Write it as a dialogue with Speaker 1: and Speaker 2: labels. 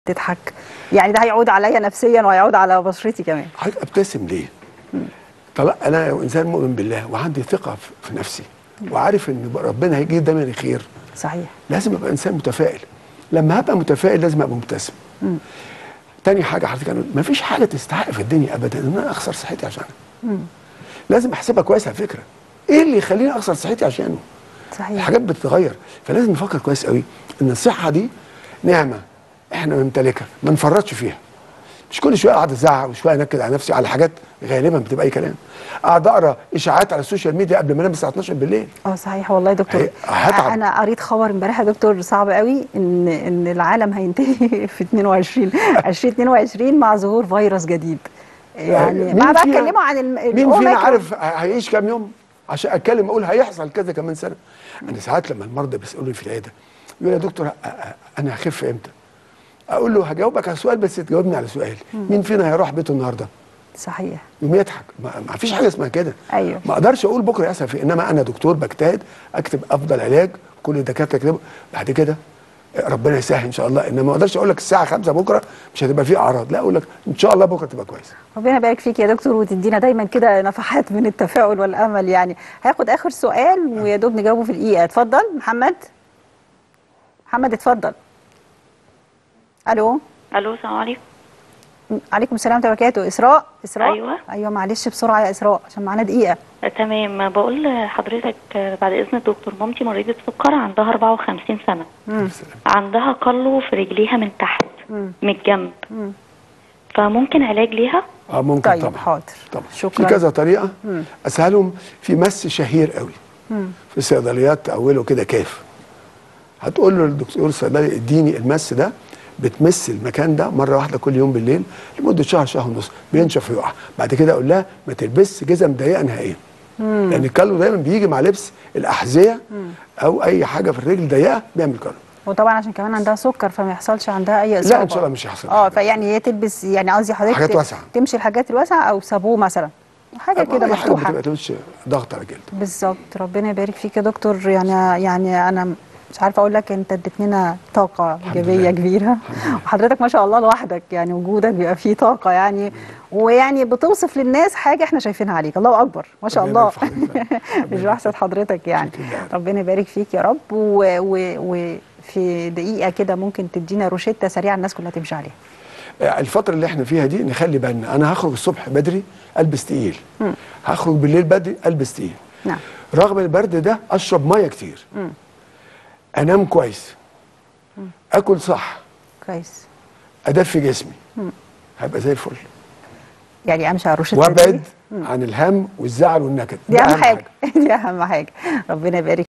Speaker 1: تضحك يعني ده هيعود عليا نفسيا وهيعود على بشرتي كمان
Speaker 2: حضرتك ابتسم ليه؟ طلع انا انسان مؤمن بالله وعندي ثقه في- في نفسي وعارف ان ربنا هيجيب دايما الخير
Speaker 1: صحيح
Speaker 2: لازم ابقى انسان متفائل لما هبقى متفائل لازم ابقى مبتسم تاني حاجه حضرتك انا ما فيش حاجه تستحق في الدنيا ابدا ان انا اخسر صحتي عشانها لازم احسبها كويس على فكره ايه اللي يخليني اخسر صحتي عشانه
Speaker 1: صحيح
Speaker 2: الحاجات بتتغير فلازم نفكر كويس قوي ان الصحه دي نعمه احنا نمتلكها ما نفرطش فيها مش كل شويه اقعد ازعق وشويه انكد على نفسي على حاجات غالبا بتبقى اي كلام اقعد اقرا اشاعات على السوشيال ميديا قبل ما انام الساعه 12 بالليل
Speaker 1: اه صحيح والله يا دكتور
Speaker 2: هي- هتعب.
Speaker 1: انا قريت خبر امبارح يا دكتور صعب قوي ان ان العالم هينتهي في 22 2022 مع ظهور فيروس جديد يعني
Speaker 2: مين
Speaker 1: ما بقى
Speaker 2: فينا-
Speaker 1: اتكلموا عن الم...
Speaker 2: مين فينا
Speaker 1: الأوميكرون.
Speaker 2: عارف هيعيش كام يوم عشان اتكلم اقول هيحصل كذا كمان سنه انا ساعات لما المرضى بيسالوني في العياده يقول يا دكتور أ- أ- انا هخف امتى اقول له هجاوبك على سؤال بس تجاوبني على سؤال مين فينا هيروح بيته النهارده
Speaker 1: صحيح
Speaker 2: يوم يضحك ما, ما فيش حاجه اسمها كده
Speaker 1: أيوه.
Speaker 2: ما اقدرش اقول بكره يحصل في انما انا دكتور بجتهد اكتب افضل علاج كل الدكاتره يكتبوا بعد كده ربنا يسهل ان شاء الله انما ما اقدرش اقول لك الساعه 5 بكره مش هتبقى فيه اعراض لا اقول لك ان شاء الله بكره تبقى كويسه
Speaker 1: ربنا يبارك فيك يا دكتور وتدينا دايما كده نفحات من التفاؤل والامل يعني هاخد اخر سؤال ويا دوب نجاوبه في الدقيقه اتفضل محمد محمد اتفضل الو
Speaker 3: الو السلام عليكم
Speaker 1: عليكم السلام ورحمه الله وبركاته اسراء اسراء
Speaker 3: أيوة.
Speaker 1: ايوه معلش بسرعه يا اسراء عشان معانا دقيقه
Speaker 3: آه، تمام بقول لحضرتك آه، بعد اذن الدكتور مامتي مريضه سكر عندها 54 سنه عندها قلو في رجليها من تحت
Speaker 1: مم.
Speaker 3: من الجنب
Speaker 1: مم.
Speaker 3: فممكن علاج ليها
Speaker 2: اه ممكن
Speaker 1: طيب،
Speaker 2: طبعا
Speaker 1: حاضر.
Speaker 2: طبعا
Speaker 1: شكراً.
Speaker 2: في كذا طريقه اسهلهم في مس شهير قوي في الصيدليات اوله كده كاف هتقول له الدكتور الصيدلي اديني المس ده بتمس المكان ده مره واحده كل يوم بالليل لمده شهر شهر ونص بينشف ويقع بعد كده اقول لها ما تلبسش جزم ضيقه نهائيا لان الكالو دايما بيجي مع لبس الاحذيه او اي حاجه في الرجل ضيقه بيعمل كالو
Speaker 1: وطبعا عشان كمان عندها سكر فما يحصلش عندها اي اصابه
Speaker 2: إن شاء الله مش هيحصل
Speaker 1: اه
Speaker 2: حاجة.
Speaker 1: فيعني هي تلبس يعني قصدي حضرتك
Speaker 2: حاجات
Speaker 1: ت-
Speaker 2: واسعة.
Speaker 1: تمشي الحاجات الواسعه او صابون مثلا حاجه كده
Speaker 2: أي حاجه
Speaker 1: مفتوحه
Speaker 2: بتبقى تلبسش ضغط على الجلد
Speaker 1: بالظبط ربنا يبارك فيك يا دكتور يعني يعني انا مش عارفه اقول لك انت اديت لنا طاقه ايجابيه
Speaker 2: لله.
Speaker 1: كبيره وحضرتك ما شاء الله لوحدك يعني وجودك بيبقى فيه طاقه يعني ويعني بتوصف للناس حاجه احنا شايفينها عليك الله اكبر ما شاء
Speaker 2: ربنا
Speaker 1: الله
Speaker 2: يبارك في حضرتك.
Speaker 1: مش بحسد حضرتك يعني
Speaker 2: شكرا لله.
Speaker 1: ربنا يبارك فيك يا رب و- و- وفي دقيقه كده ممكن تدينا روشته سريعه الناس كلها تمشي عليها
Speaker 2: الفترة اللي احنا فيها دي نخلي بالنا انا هخرج الصبح بدري البس تقيل هخرج بالليل بدري البس تقيل
Speaker 1: نعم
Speaker 2: رغم البرد ده اشرب ميه كتير انام كويس اكل صح
Speaker 1: كويس
Speaker 2: ادفي جسمي هبقى زي الفل
Speaker 1: يعني امشي على روشته
Speaker 2: وابعد عن الهم والزعل والنكد
Speaker 1: دي
Speaker 2: ده
Speaker 1: اهم حاجه دي اهم حاجه ربنا يبارك